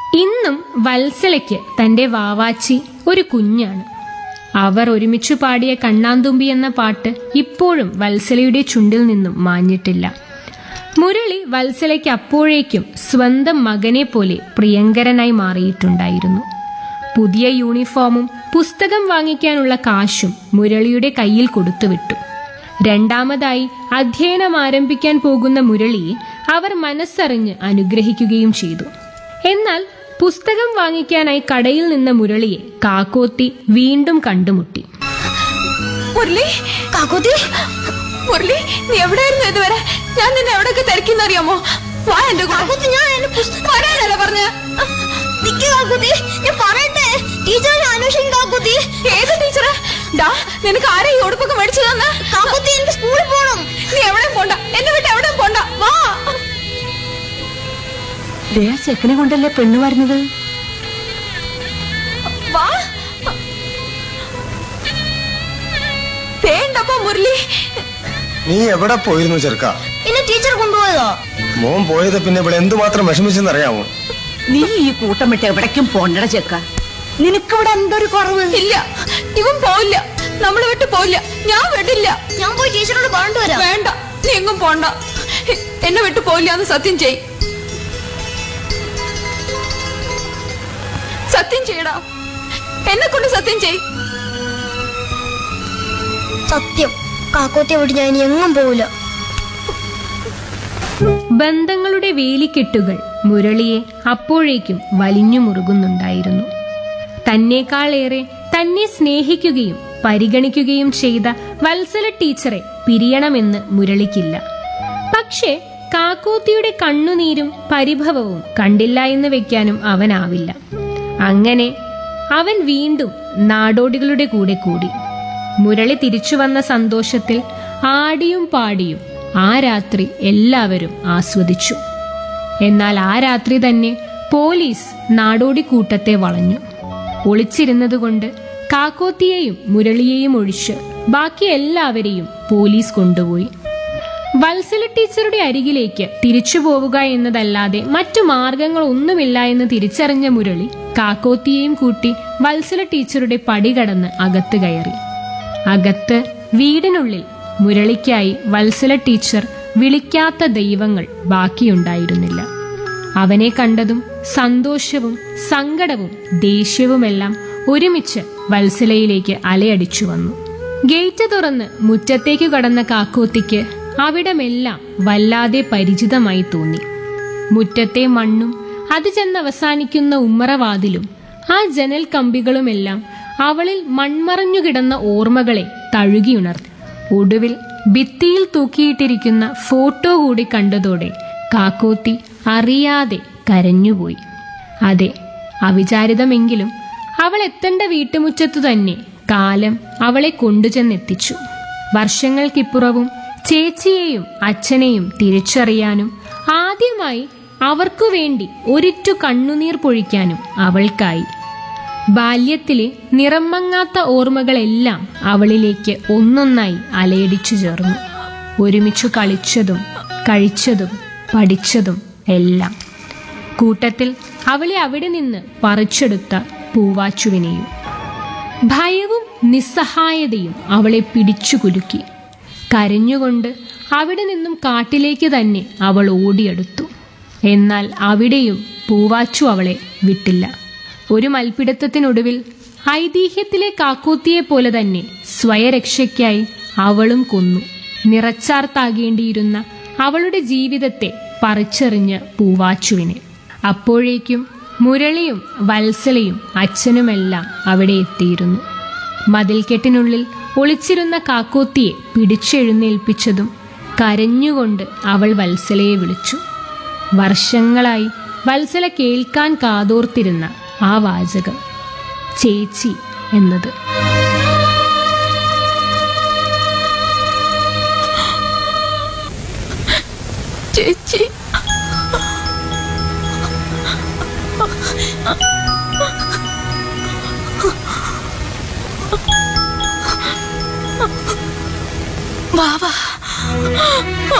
ഇന്നും വത്സലയ്ക്ക് തന്റെ വാവാച്ചി ഒരു കുഞ്ഞാണ് അവർ ഒരുമിച്ചു പാടിയ കണ്ണാന്തുമ്പി എന്ന പാട്ട് ഇപ്പോഴും വത്സലയുടെ ചുണ്ടിൽ നിന്നും മാഞ്ഞിട്ടില്ല മുരളി വത്സലയ്ക്ക് അപ്പോഴേക്കും സ്വന്തം മകനെ പോലെ പ്രിയങ്കരനായി മാറിയിട്ടുണ്ടായിരുന്നു പുതിയ യൂണിഫോമും പുസ്തകം വാങ്ങിക്കാനുള്ള കാശും മുരളിയുടെ കയ്യിൽ കൊടുത്തുവിട്ടു രണ്ടാമതായി അധ്യയനം ആരംഭിക്കാൻ പോകുന്ന മുരളിയെ അവർ മനസ്സറിഞ്ഞ് അനുഗ്രഹിക്കുകയും ചെയ്തു എന്നാൽ പുസ്തകം വാങ്ങിക്കാനായി കടയിൽ നിന്ന മുരളിയെ കാക്കോത്തി വീണ്ടും കണ്ടുമുട്ടി മുരളി കാക്കോത്തി മുരളി നീ എവിടെയായിരുന്നു ഇതുവരെ ഞാൻ നിന്നെ എവിടെയൊക്കെ തിരക്കിന്ന് അറിയാമോ വാ എന്റെ കൂടെ ഞാൻ വരാനല്ല പറഞ്ഞ ഞാൻ പറയട്ടെ ടീച്ചറെ അന്വേഷിക്കും കാക്കുത്തി ഏത് ടീച്ചറെ ഡാ നിനക്ക് ആരെ ഈ ഉടുപ്പൊക്കെ മേടിച്ചു തന്ന കാക്കുത്തി എനിക്ക് സ്കൂളിൽ പോകണം നീ എവിടെയും പോണ്ട എന്നെ വിട്ട് എവിടെയും പോണ്ട വാ ദേ ആ ചെക്കനെ കൊണ്ടല്ലേ പെണ്ണ് വരുന്നത് വാ വേണ്ടപ്പോ മുരളി നീ എവിടെ പോയിരുന്നു ചെറുക്ക എന്നെ ടീച്ചർ കൊണ്ടുപോയതോ മോൻ പോയത് പിന്നെ ഇവിടെ എന്തുമാത്രം വിഷമിച്ചെന്നറിയാമോ നീ ഈ കൂട്ടം വിട്ട് എവിടേക്കും പോണ്ടട ചെക്ക നിനക്കിവിടെ എന്തൊരു കുറവ് ഇല്ല ഇവൻ പോവില്ല നമ്മളെ വിട്ട് പോവില്ല ഞാൻ വിടില്ല ഞാൻ പോയി ടീച്ചറോട് പറഞ്ഞിട്ട് വരാം വേണ്ട നീ എങ്ങും പോണ്ട എന്നെ വിട്ട് പോവില്ല എന്ന് സത്യം ചെയ് സത്യം ചെയ്യടാ എന്നെ കൊണ്ട് സത്യം ചെയ് സത്യം കാക്കോത്തെ വിട്ട് ഞാൻ ഇനി എങ്ങും പോവില്ല ബന്ധങ്ങളുടെ വേലിക്കെട്ടുകൾ മുരളിയെ അപ്പോഴേക്കും വലിഞ്ഞു മുറുകുന്നുണ്ടായിരുന്നു തന്നേക്കാളേറെ തന്നെ സ്നേഹിക്കുകയും പരിഗണിക്കുകയും ചെയ്ത വത്സല ടീച്ചറെ പിരിയണമെന്ന് മുരളിക്കില്ല പക്ഷേ കാക്കോത്തിയുടെ കണ്ണുനീരും പരിഭവവും കണ്ടില്ല എന്ന് വെക്കാനും അവനാവില്ല അങ്ങനെ അവൻ വീണ്ടും നാടോടികളുടെ കൂടെ കൂടി മുരളി തിരിച്ചു വന്ന സന്തോഷത്തിൽ ആടിയും പാടിയും ആ രാത്രി എല്ലാവരും ആസ്വദിച്ചു എന്നാൽ ആ രാത്രി തന്നെ പോലീസ് നാടോടി കൂട്ടത്തെ വളഞ്ഞു ഒളിച്ചിരുന്നതുകൊണ്ട് കാക്കോത്തിയെയും മുരളിയെയും ഒഴിച്ച് ബാക്കി എല്ലാവരെയും പോലീസ് കൊണ്ടുപോയി വത്സല ടീച്ചറുടെ അരികിലേക്ക് തിരിച്ചു പോവുക എന്നതല്ലാതെ മറ്റു മാർഗങ്ങളൊന്നുമില്ല എന്ന് തിരിച്ചറിഞ്ഞ മുരളി കാക്കോത്തിയെയും കൂട്ടി വത്സല ടീച്ചറുടെ പടി കടന്ന് അകത്ത് കയറി അകത്ത് വീടിനുള്ളിൽ മുരളിക്കായി വത്സല ടീച്ചർ വിളിക്കാത്ത ദൈവങ്ങൾ ബാക്കിയുണ്ടായിരുന്നില്ല അവനെ കണ്ടതും സന്തോഷവും സങ്കടവും ദേഷ്യവുമെല്ലാം ഒരുമിച്ച് വത്സലയിലേക്ക് അലയടിച്ചു വന്നു ഗേറ്റ് തുറന്ന് മുറ്റത്തേക്ക് കടന്ന കാക്കോത്തിക്ക് അവിടമെല്ലാം വല്ലാതെ പരിചിതമായി തോന്നി മുറ്റത്തെ മണ്ണും അത് ചെന്നവസാനിക്കുന്ന ഉമ്മറവാതിലും ആ ജനൽ കമ്പികളുമെല്ലാം അവളിൽ മൺമറഞ്ഞു കിടന്ന ഓർമ്മകളെ തഴുകിയുണർത്തി ഒടുവിൽ ഭിത്തിയിൽ തൂക്കിയിട്ടിരിക്കുന്ന ഫോട്ടോ കൂടി കണ്ടതോടെ കാക്കോത്തി അറിയാതെ കരഞ്ഞുപോയി അതെ അവിചാരിതമെങ്കിലും അവൾ എത്തേണ്ട വീട്ടുമുറ്റത്തു തന്നെ കാലം അവളെ കൊണ്ടുചെന്നെത്തിച്ചു വർഷങ്ങൾക്കിപ്പുറവും ചേച്ചിയെയും അച്ഛനെയും തിരിച്ചറിയാനും ആദ്യമായി അവർക്കു വേണ്ടി ഒരിറ്റു കണ്ണുനീർ പൊഴിക്കാനും അവൾക്കായി ബാല്യത്തിലെ നിറം മങ്ങാത്ത ഓർമ്മകളെല്ലാം അവളിലേക്ക് ഒന്നൊന്നായി അലയടിച്ചു ചേർന്നു ഒരുമിച്ചു കളിച്ചതും കഴിച്ചതും പഠിച്ചതും എല്ലാം കൂട്ടത്തിൽ അവളെ അവിടെ നിന്ന് പറിച്ചെടുത്ത പൂവാച്ചുവിനെയും ഭയവും നിസ്സഹായതയും അവളെ പിടിച്ചു കുലുക്കി കരഞ്ഞുകൊണ്ട് അവിടെ നിന്നും കാട്ടിലേക്ക് തന്നെ അവൾ ഓടിയെടുത്തു എന്നാൽ അവിടെയും പൂവാച്ചു അവളെ വിട്ടില്ല ഒരു മൽപ്പിടുത്തത്തിനൊടുവിൽ ഐതിഹ്യത്തിലെ കാക്കൂത്തിയെ പോലെ തന്നെ സ്വയരക്ഷയ്ക്കായി അവളും കൊന്നു നിറച്ചാർത്താകേണ്ടിയിരുന്ന അവളുടെ ജീവിതത്തെ പറിച്ചെറിഞ്ഞ പൂവാച്ചുവിനെ അപ്പോഴേക്കും മുരളിയും വത്സലയും അച്ഛനുമെല്ലാം അവിടെ എത്തിയിരുന്നു മതിൽക്കെട്ടിനുള്ളിൽ ഒളിച്ചിരുന്ന കാക്കോത്തിയെ പിടിച്ചെഴുന്നേൽപ്പിച്ചതും കരഞ്ഞുകൊണ്ട് അവൾ വത്സലയെ വിളിച്ചു വർഷങ്ങളായി വത്സല കേൾക്കാൻ കാതോർത്തിരുന്ന ആ വാചകം ചേച്ചി എന്നത് ചേച്ചി വാ വാ